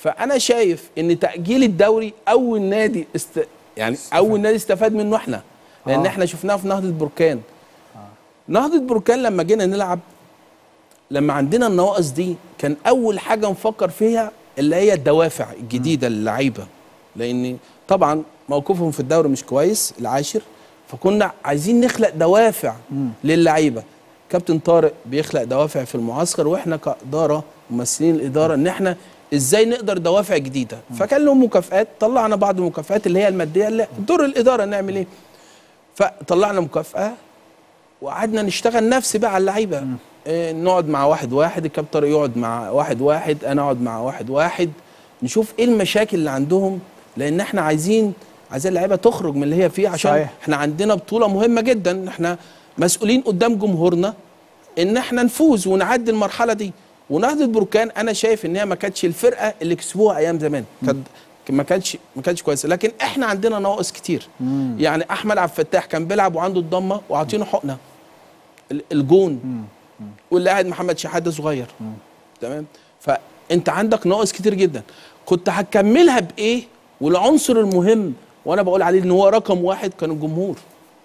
فانا شايف ان تاجيل الدوري اول نادي است... يعني اول نادي استفاد منه احنا لان آه. احنا شفناه في نهضه بركان نهضه بركان لما جينا نلعب لما عندنا النواقص دي كان اول حاجه نفكر فيها اللي هي الدوافع الجديده للعيبه لان طبعا موقفهم في الدوري مش كويس العاشر فكنا عايزين نخلق دوافع للعيبه كابتن طارق بيخلق دوافع في المعسكر واحنا كاداره ممثلين الاداره ان احنا ازاي نقدر دوافع جديده فكان لهم مكافآت طلعنا بعض المكافآت اللي هي الماديه اللي دور الاداره نعمل ايه فطلعنا مكافاه وقعدنا نشتغل نفسي بقى على اللعيبه إيه نقعد مع واحد واحد الكابتن طارق يقعد مع واحد واحد انا اقعد مع واحد واحد نشوف ايه المشاكل اللي عندهم لان احنا عايزين عايزين اللعيبه تخرج من اللي هي فيه عشان صحيح. احنا عندنا بطوله مهمه جدا احنا مسؤولين قدام جمهورنا ان احنا نفوز ونعدي المرحله دي ونهضه بركان انا شايف ان هي ما كانتش الفرقه اللي كسبوها ايام زمان كانت ما كانتش ما كانتش كويسه لكن احنا عندنا نواقص كتير يعني احمد عبد الفتاح كان بيلعب وعنده الضمه وعاطينه حقنه ال- الجون واللي قاعد محمد شحاته صغير تمام فانت عندك ناقص كتير جدا كنت هتكملها بايه والعنصر المهم وانا بقول عليه ان هو رقم واحد كان الجمهور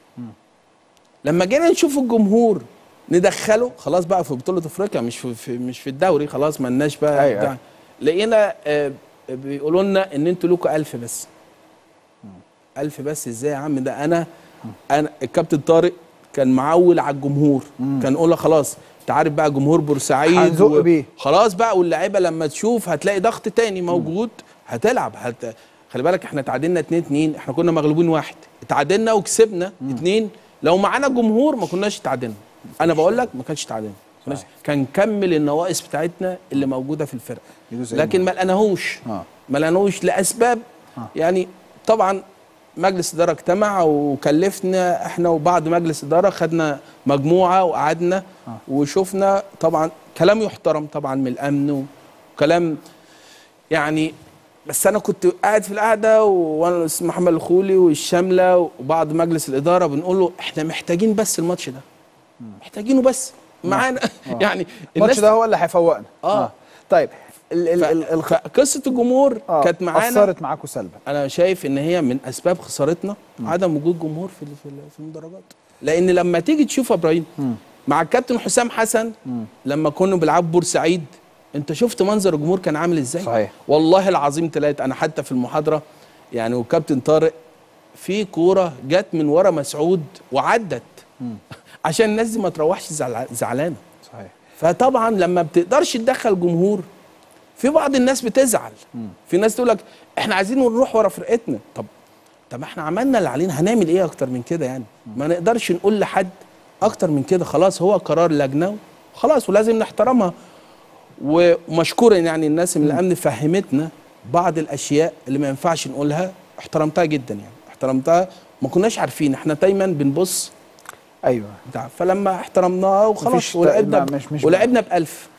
لما جينا نشوف الجمهور ندخله خلاص بقى في بطوله افريقيا مش في, في مش في الدوري خلاص ما لناش بقى أيوة، بتاع. أيوة. لقينا آه، بيقولوا لنا ان انتوا لكم ألف بس ألف بس ازاي يا عم ده انا انا الكابتن طارق كان معول على الجمهور كان يقول لك خلاص انت عارف بقى جمهور بورسعيد هنزق بيه. خلاص بقى واللعيبه لما تشوف هتلاقي ضغط تاني موجود هتلعب هت... خلي بالك احنا تعادلنا 2 2 احنا كنا مغلوبين واحد اتعادلنا وكسبنا 2 لو معانا جمهور ما كناش اتعادلنا انا بقول لك ما كانش اتعادلنا ما كناش- كان كمل النواقص بتاعتنا اللي موجوده في الفرقه دي جزئية لكن ما لقناهوش آه. ما لقناهوش لاسباب يعني طبعا مجلس اداره اجتمع وكلفنا احنا وبعض مجلس اداره خدنا مجموعه وقعدنا وشفنا طبعا كلام يحترم طبعا من الامن وكلام يعني بس انا كنت قاعد في القعده وانا الاستاذ محمد الخولي والشامله وبعض مجلس الاداره بنقول له احنا محتاجين بس الماتش ده محتاجينه بس معانا يعني الماتش ده هو اللي هيفوقنا آه. طيب ال ال ف- ال الخ... فقصه الجمهور آه. كانت معانا اثرت معاكم سلبا انا شايف ان هي من اسباب خسارتنا عدم وجود جمهور في ال- في ال- في المدرجات لان لما تيجي تشوف يا ابراهيم مع الكابتن حسام حسن لما كنا بنلعب بورسعيد انت شفت منظر الجمهور كان عامل ازاي صحيح. والله العظيم ثلاثة انا حتى في المحاضره يعني والكابتن طارق في كوره جت من ورا مسعود وعدت عشان الناس دي ما تروحش زعل- زعلانه صحيح فطبعا لما بتقدرش تدخل جمهور في بعض الناس بتزعل في ناس تقول لك احنا عايزين نروح ورا فرقتنا طب طب احنا عملنا اللي علينا هنعمل ايه اكتر من كده يعني ما نقدرش نقول لحد اكتر من كده خلاص هو قرار لجنه خلاص ولازم نحترمها ومشكورا يعني الناس من الامن فهمتنا بعض الاشياء اللي ما ينفعش نقولها احترمتها جدا يعني احترمتها ما كناش عارفين احنا دايما بنبص ايوه بتاع فلما احترمناها مفيش وخلاص ت- ولعبنا لا، مش- مش- ولعبنا بألف